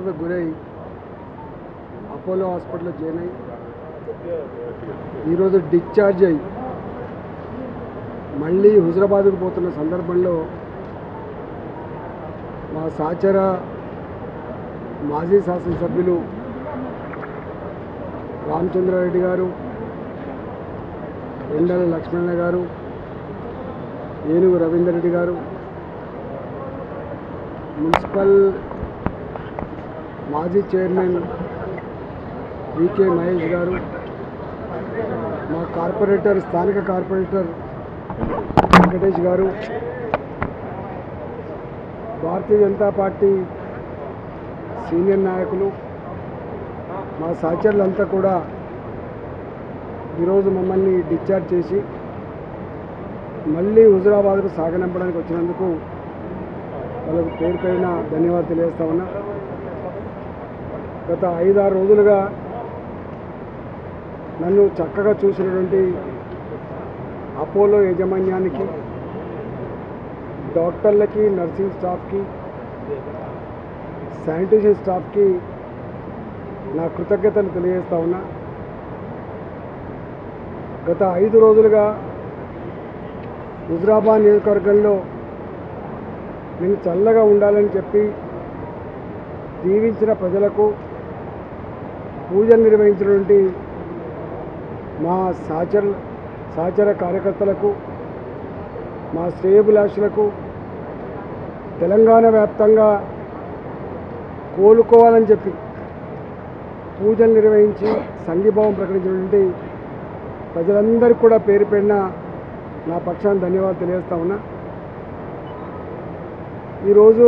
స్వస్థతకు గురై అపోలో హాస్పిటల్లో జాయిన్ అయ్యి ఈరోజు డిశ్చార్జ్ అయ్యి మళ్ళీ హుజరాబాద్కు పోతున్న సందర్భంలో మా సహచర మాజీ శాసనసభ్యులు రామచంద్రారెడ్డి గారు ఎండల లక్ష్మణ గారు ఏనుగు రవీందర్ రెడ్డి గారు మున్సిపల్ మాజీ చైర్మన్ వికే మహేష్ గారు మా కార్పొరేటర్ స్థానిక కార్పొరేటర్ వెంకటేష్ గారు భారతీయ జనతా పార్టీ సీనియర్ నాయకులు మా సహచరులంతా కూడా ఈరోజు మమ్మల్ని డిశ్చార్జ్ చేసి మళ్ళీ హుజురాబాద్కు సాగనంపడానికి వచ్చినందుకు వాళ్ళకు పేరు పేరున ధన్యవాదాలు తెలియజేస్తా ఉన్నా గత ఐదారు రోజులుగా నన్ను చక్కగా చూసినటువంటి అపోలో యాజమాన్యానికి డాక్టర్లకి నర్సింగ్ స్టాఫ్కి శానిటేషన్ స్టాఫ్కి నా కృతజ్ఞతలు తెలియజేస్తా ఉన్నా గత ఐదు రోజులుగా హుజరాబాద్ నియోజకవర్గంలో నేను చల్లగా ఉండాలని చెప్పి దీవించిన ప్రజలకు పూజలు నిర్వహించినటువంటి మా సహచర సహచర కార్యకర్తలకు మా శ్రేయభిలాషులకు తెలంగాణ వ్యాప్తంగా కోలుకోవాలని చెప్పి పూజలు నిర్వహించి సంఘీభావం ప్రకటించినటువంటి ప్రజలందరికీ కూడా పేరు పేరున నా పక్షాన్ని ధన్యవాదాలు తెలియజేస్తా ఉన్నా ఈరోజు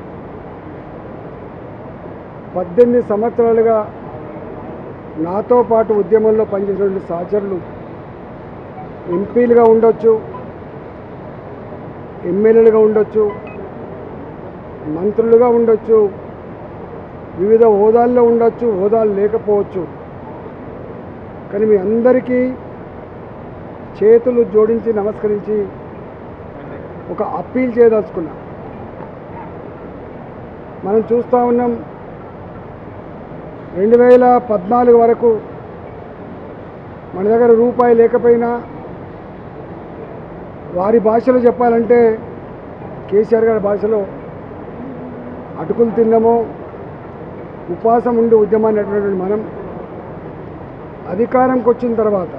పద్దెనిమిది సంవత్సరాలుగా నాతో పాటు ఉద్యమంలో పనిచేసినటువంటి సహచరులు ఎంపీలుగా ఉండొచ్చు ఎమ్మెల్యేలుగా ఉండొచ్చు మంత్రులుగా ఉండొచ్చు వివిధ హోదాల్లో ఉండొచ్చు హోదాలు లేకపోవచ్చు కానీ మీ అందరికీ చేతులు జోడించి నమస్కరించి ఒక అప్పీల్ చేయదలుచుకున్నా మనం చూస్తూ ఉన్నాం రెండు వేల పద్నాలుగు వరకు మన దగ్గర రూపాయి లేకపోయినా వారి భాషలో చెప్పాలంటే కేసీఆర్ గారి భాషలో అటుకులు తిన్నామో ఉపవాసం ఉండి ఉద్యమాన్ని నడిపినటువంటి మనం అధికారంకి వచ్చిన తర్వాత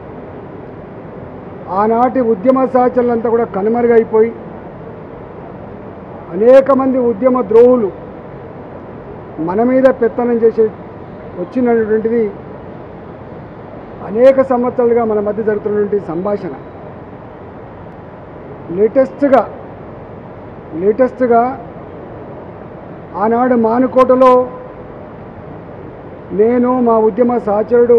ఆనాటి ఉద్యమ సహచరులంతా కూడా కనుమరుగైపోయి అనేక మంది ఉద్యమ ద్రోహులు మన మీద పెత్తనం చేసే వచ్చినటువంటిది అనేక సంవత్సరాలుగా మన మధ్య జరుగుతున్నటువంటి సంభాషణ లేటెస్ట్గా లేటెస్ట్గా ఆనాడు మానుకోటలో నేను మా ఉద్యమ సహచరుడు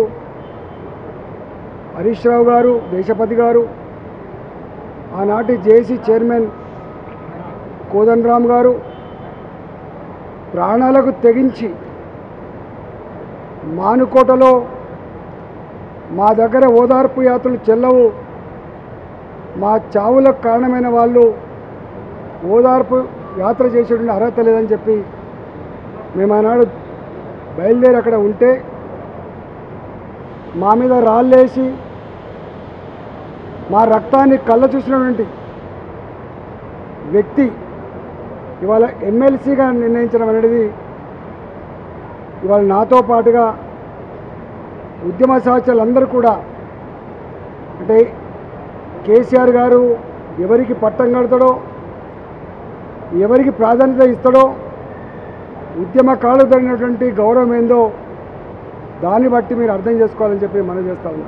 హరీష్ రావు గారు దేశపతి గారు ఆనాటి జేసీ చైర్మన్ కోదండరామ్ గారు ప్రాణాలకు తెగించి మానుకోటలో మా దగ్గర ఓదార్పు యాత్రలు చెల్లవు మా చావులకు కారణమైన వాళ్ళు ఓదార్పు యాత్ర చేసేటువంటి అర్హత లేదని చెప్పి మేము ఆనాడు బయలుదేరి అక్కడ ఉంటే మా మీద రాళ్ళేసి మా రక్తాన్ని కళ్ళ చూసినటువంటి వ్యక్తి ఇవాళ ఎమ్మెల్సీగా నిర్ణయించడం అనేది ఇవాళ నాతో పాటుగా ఉద్యమ సహచరులందరూ కూడా అంటే కేసీఆర్ గారు ఎవరికి పట్టం కడతాడో ఎవరికి ప్రాధాన్యత ఇస్తాడో ఉద్యమకాలు జరిగినటువంటి గౌరవం ఏందో దాన్ని బట్టి మీరు అర్థం చేసుకోవాలని చెప్పి మనం చేస్తా ఉన్నా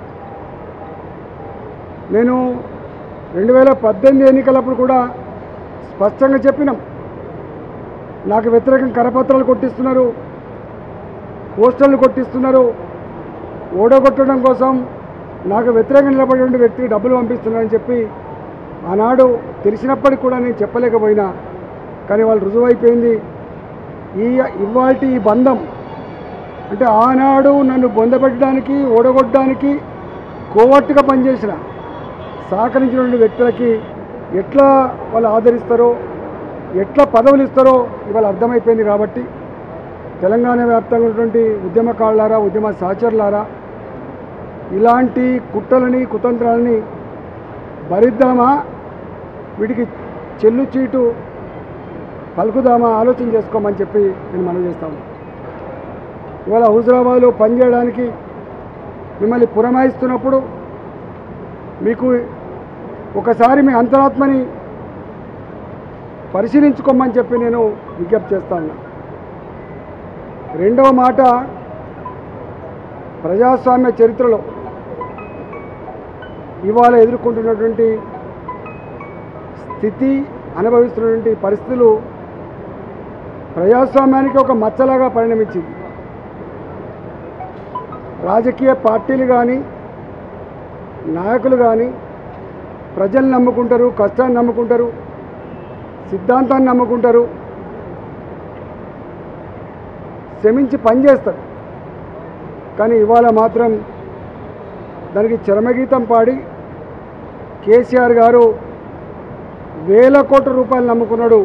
నేను రెండు వేల పద్దెనిమిది ఎన్నికలప్పుడు కూడా స్పష్టంగా చెప్పినాం నాకు వ్యతిరేకం కరపత్రాలు కొట్టిస్తున్నారు పోస్టర్లు కొట్టిస్తున్నారు ఓడగొట్టడం కోసం నాకు వ్యతిరేకంగా నిలబడే వ్యక్తికి డబ్బులు పంపిస్తున్నారని చెప్పి ఆనాడు తెలిసినప్పటికి కూడా నేను చెప్పలేకపోయినా కానీ వాళ్ళు రుజువైపోయింది ఈ ఇవాల్టి ఈ బంధం అంటే ఆనాడు నన్ను బొందపెట్టడానికి ఓడగొట్టడానికి కోవట్టుగా పనిచేసిన సహకరించినటువంటి వ్యక్తులకి ఎట్లా వాళ్ళు ఆదరిస్తారో ఎట్లా పదవులు ఇస్తారో ఇవాళ అర్థమైపోయింది కాబట్టి తెలంగాణ వ్యాప్తంగా ఉన్నటువంటి ఉద్యమకారులారా ఉద్యమ సహచరులారా ఇలాంటి కుట్రలని కుతంత్రాలని భరిద్దామా వీటికి చెల్లు చీటు పలుకుదామా ఆలోచన చేసుకోమని చెప్పి నేను మనవి చేస్తాను ఇవాళ హుజరాబాద్లో పనిచేయడానికి మిమ్మల్ని పురమాయిస్తున్నప్పుడు మీకు ఒకసారి మీ అంతరాత్మని పరిశీలించుకోమని చెప్పి నేను విజ్ఞప్తి చేస్తాను రెండవ మాట ప్రజాస్వామ్య చరిత్రలో ఇవాళ ఎదుర్కొంటున్నటువంటి స్థితి అనుభవిస్తున్నటువంటి పరిస్థితులు ప్రజాస్వామ్యానికి ఒక మచ్చలాగా పరిణమించింది రాజకీయ పార్టీలు కానీ నాయకులు కానీ ప్రజల్ని నమ్ముకుంటారు కష్టాన్ని నమ్ముకుంటారు సిద్ధాంతాన్ని నమ్ముకుంటారు శ్రమించి పనిచేస్తారు కానీ ఇవాళ మాత్రం దానికి చరమగీతం పాడి కేసీఆర్ గారు వేల కోట్ల రూపాయలు నమ్ముకున్నాడు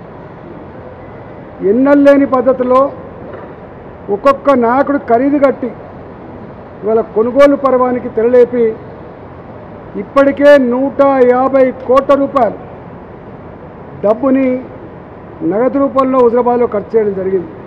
ఎన్నల్లేని పద్ధతిలో ఒక్కొక్క నాయకుడు ఖరీదు కట్టి ఇవాళ కొనుగోలు పర్వానికి తెరలేపి ఇప్పటికే నూట యాభై కోట్ల రూపాయలు డబ్బుని నగదు రూపంలో హుజరాబాద్లో ఖర్చు చేయడం జరిగింది